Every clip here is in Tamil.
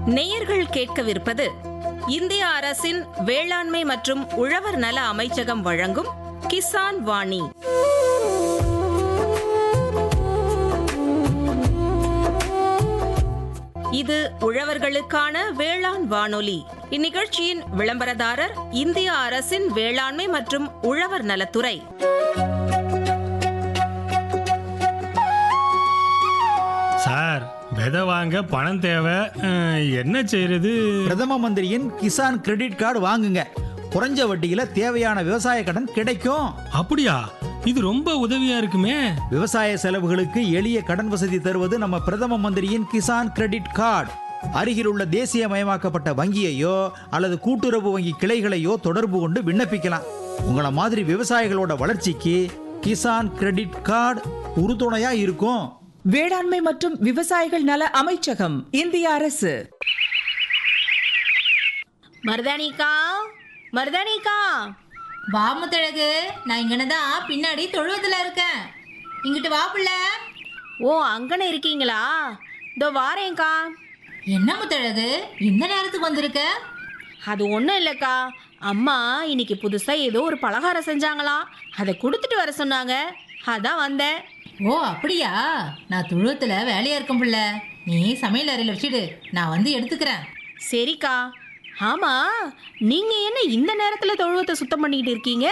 நேயர்கள் கேட்கவிருப்பது இந்திய அரசின் வேளாண்மை மற்றும் உழவர் நல அமைச்சகம் வழங்கும் கிசான் வாணி இது உழவர்களுக்கான வேளாண் வானொலி இந்நிகழ்ச்சியின் விளம்பரதாரர் இந்திய அரசின் வேளாண்மை மற்றும் உழவர் நலத்துறை சார் விதை வாங்க பணம் தேவை அஹ், என்ன செய்யறது பிரதம மந்திரியின் கிசான் கிரெடிட் கார்டு வாங்குங்க குறைஞ்ச வட்டியில தேவையான விவசாய கடன் கிடைக்கும் அப்படியா இது ரொம்ப உதவியா இருக்குமே விவசாய செலவுகளுக்கு எளிய கடன் வசதி தருவது நம்ம பிரதம மந்திரியின் கிசான் கிரெடிட் கார்டு அருகிலுள்ள தேசியமயமாக்கப்பட்ட வங்கியையோ அல்லது கூட்டுறவு வங்கி கிளைகளையோ தொடர்பு கொண்டு விண்ணப்பிக்கலாம் உங்களை மாதிரி விவசாயிகளோட வளர்ச்சிக்கு கிசான் கிரெடிட் கார்டு உறுதுணையா இருக்கும் வேளாண்மை மற்றும் விவசாயிகள் நல அமைச்சகம் இந்திய அரசு மருதானிக்கா மருதானிக்கா வா முத்தழகு நான் இங்கன தான் பின்னாடி தொழுவத்துல இருக்கேன் இங்கிட்டு வா புள்ள ஓ அங்கன இருக்கீங்களா இதோ வாரேன்க்கா என்ன முத்தழகு இந்த நேரத்துக்கு வந்திருக்க அது ஒன்றும் இல்லைக்கா அம்மா இன்னைக்கு புதுசாக ஏதோ ஒரு பலகாரம் செஞ்சாங்களாம் அதை கொடுத்துட்டு வர சொன்னாங்க அதான் வந்தேன் ஓ அப்படியா நான் தொழுவத்துல வேலையா இருக்கும் புள்ள நீ சமையல் அறையில வச்சுடு நான் வந்து எடுத்துக்கிறேன் சரிக்கா ஆமா நீங்க என்ன இந்த நேரத்துல தொழுவத்தை சுத்தம் பண்ணிக்கிட்டு இருக்கீங்க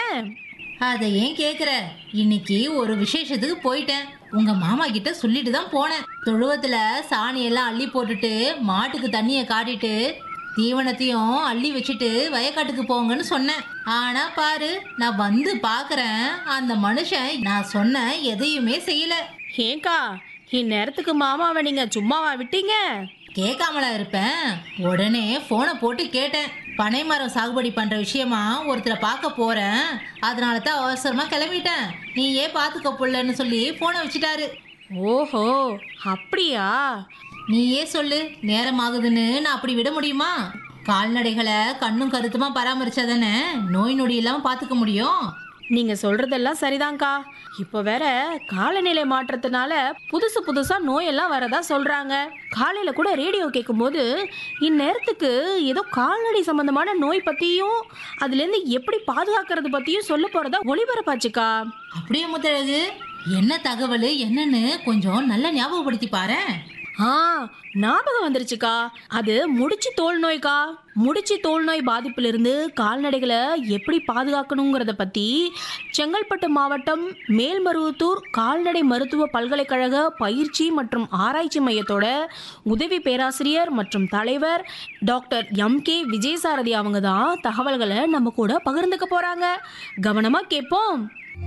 அதை ஏன் கேக்குற இன்னைக்கு ஒரு விசேஷத்துக்கு போயிட்டேன் உங்க மாமா கிட்ட சொல்லிட்டு தான் போனேன் தொழுவத்துல சாணி எல்லாம் அள்ளி போட்டுட்டு மாட்டுக்கு தண்ணியை காட்டிட்டு தீவனத்தையும் அள்ளி வச்சுட்டு வயக்காட்டுக்கு போங்கன்னு சொன்னேன் ஆனா பாரு நான் வந்து பாக்குறேன் அந்த மனுஷன் நான் சொன்ன எதையுமே செய்யல ஏங்கா இந்நேரத்துக்கு மாமாவை நீங்க சும்மாவா விட்டீங்க கேட்காமலா இருப்பேன் உடனே போனை போட்டு கேட்டேன் பனை மரம் சாகுபடி பண்ற விஷயமா ஒருத்தரை பார்க்க போறேன் அதனால தான் அவசரமா கிளம்பிட்டேன் நீ ஏன் பாத்துக்க புள்ளன்னு சொல்லி போனை வச்சுட்டாரு ஓஹோ அப்படியா நீயே சொல்லு நேரம் ஆகுதுன்னு நான் அப்படி விட முடியுமா கால்நடைகளை கண்ணும் கருத்துமா பராமரிச்சாதானே நோய் நொடி இல்லாம பாத்துக்க முடியும் நீங்க சொல்றதெல்லாம் சரிதான்க்கா இப்போ வேற காலநிலை மாற்றத்தினால புதுசு புதுசா நோயெல்லாம் வரதா சொல்றாங்க காலையில கூட ரேடியோ கேட்கும்போது இந்நேரத்துக்கு ஏதோ கால்நடை சம்பந்தமான நோய் பத்தியும் அதுல இருந்து எப்படி பாதுகாக்கிறது பத்தியும் சொல்ல போறதா ஒளிபரப்பாச்சுக்கா அப்படியே முத்தழகு என்ன தகவல் என்னன்னு கொஞ்சம் நல்லா ஞாபகப்படுத்தி பாரேன் ஆ ஞாபகம் வந்துருச்சுக்கா அது முடிச்சு தோல் நோய்க்கா முடிச்சு தோல் நோய் பாதிப்பிலிருந்து கால்நடைகளை எப்படி பாதுகாக்கணுங்கிறத பற்றி செங்கல்பட்டு மாவட்டம் மேல்மருவத்தூர் கால்நடை மருத்துவ பல்கலைக்கழக பயிற்சி மற்றும் ஆராய்ச்சி மையத்தோட உதவி பேராசிரியர் மற்றும் தலைவர் டாக்டர் எம் கே விஜயசாரதி அவங்க தான் தகவல்களை நம்ம கூட பகிர்ந்துக்க போகிறாங்க கவனமாக கேட்போம்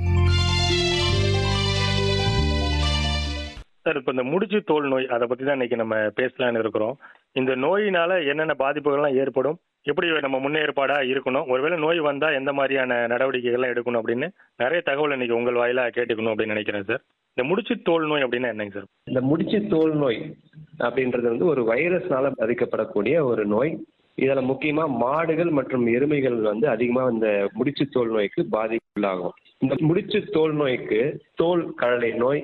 சார் இப்போ இந்த முடிச்சு தோல் நோய் அதை பற்றி தான் இன்னைக்கு நம்ம பேசலாம்னு இருக்கிறோம் இந்த நோயினால என்னென்ன பாதிப்புகள்லாம் ஏற்படும் எப்படி நம்ம முன்னேற்பாடா இருக்கணும் ஒருவேளை நோய் வந்தா எந்த மாதிரியான நடவடிக்கைகள்லாம் எடுக்கணும் அப்படின்னு நிறைய தகவல் இன்னைக்கு உங்கள் வாயிலா கேட்டுக்கணும் அப்படின்னு நினைக்கிறேன் சார் இந்த முடிச்சு தோல் நோய் அப்படின்னா என்னங்க சார் இந்த முடிச்சு தோல் நோய் அப்படின்றது வந்து ஒரு வைரஸ்னால பாதிக்கப்படக்கூடிய ஒரு நோய் இதுல முக்கியமா மாடுகள் மற்றும் எருமைகள் வந்து அதிகமா இந்த முடிச்சு தோல் நோய்க்கு பாதிப்புள்ளாகும் இந்த முடிச்சு தோல் நோய்க்கு தோல் கழலை நோய்